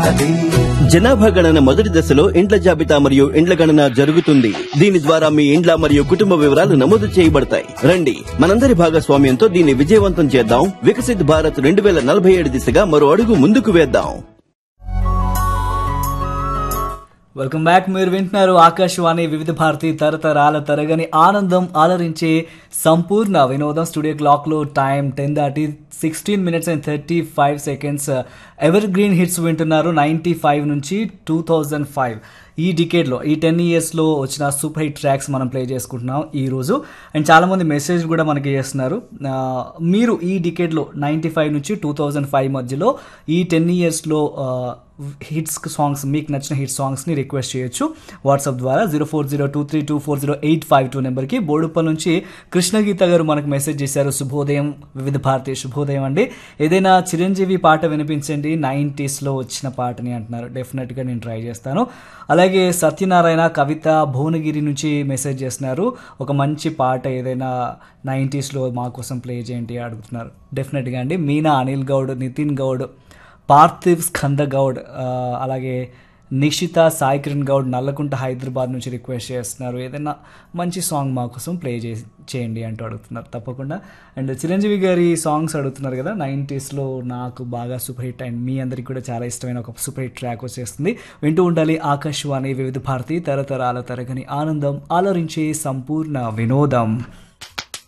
ఉన్నది జనాభా గణన మొదటి దశలో ఇండ్ల జాబితా మరియు ఇండ్ల గణన జరుగుతుంది దీని ద్వారా మీ ఇండ్ల మరియు కుటుంబ వివరాలు నమోదు చేయబడతాయి రండి మనందరి భాగస్వామ్యంతో దీన్ని విజయవంతం చేద్దాం వికసిత్ భారత్ రెండు వేల నలభై ఏడు దిశగా మరో అడుగు ముందుకు వేద్దాం వెల్కమ్ బ్యాక్ మీరు వింటున్నారు ఆకాశవాణి వివిధ భారతి తరతరాల తరగని ఆనందం ఆలరించే సంపూర్ణ వినోదం స్టూడియో క్లాక్లో టైం టెన్ దాటి sixteen minutes and thirty five seconds evergreen hits వింటున్నారు నైంటీ ఫైవ్ నుంచి టూ థౌజండ్ ఫైవ్ ఈ డికేడ్లో ఈ టెన్ ఇయర్స్లో వచ్చిన సూపర్ హిట్ ట్రాక్స్ మనం ప్లే చేసుకుంటున్నాం ఈ రోజు అండ్ చాలామంది మెసేజ్ కూడా మనకి చేస్తున్నారు ఆ, మీరు ఈ డికేడ్లో నైంటీ ఫైవ్ నుంచి టూ థౌజండ్ ఫైవ్ మధ్యలో ఈ టెన్ ఇయర్స్లో హిట్స్ సాంగ్స్ మీకు నచ్చిన హిట్ సాంగ్స్ని రిక్వెస్ట్ చేయొచ్చు వాట్సాప్ ద్వారా zero four zero two three two four zero eight five two నెంబర్కి బోడుప్పల్ నుంచి కృష్ణగీత గారు మనకు మెసేజ్ చేశారు శుభోదయం వివిధ భారతి శుభోదయం అండి ఏదైనా చిరంజీవి పాట వినిపించండి నైంటీస్లో వచ్చిన పాటని అంటున్నారు డెఫినెట్గా నేను ట్రై చేస్తాను అలాగే సత్యనారాయణ కవిత భువనగిరి నుంచి మెసేజ్ చేస్తున్నారు ఒక మంచి పాట ఏదైనా నైంటీస్లో మా కోసం ప్లే చేయండి అడుగుతున్నారు డెఫినెట్గా అండి మీనా అనిల్ గౌడ్ నితిన్ గౌడ్ పార్థివ్ స్కంద గౌడ్ ఆ, అలాగే నిషిత సాయి కిరణ్ గౌడ్ నల్లకుంట హైదరాబాద్ నుంచి రిక్వెస్ట్ చేస్తున్నారు ఏదైనా మంచి సాంగ్ మా కోసం ప్లే చేసి చేయండి అంటూ అడుగుతున్నారు తప్పకుండా అండ్ చిరంజీవి గారి సాంగ్స్ అడుగుతున్నారు కదా నైంటీస్లో నాకు బాగా సూపర్ హిట్ అండ్ మీ అందరికి కూడా చాలా ఇష్టమైన ఒక సూపర్ హిట్ ట్రాక్ వచ్చేస్తుంది వింటూ ఉండాలి ఆకాశవాణి వివిధ భారతి తరతరాల తరగని ఆనందం ఆలరించే సంపూర్ణ వినోదం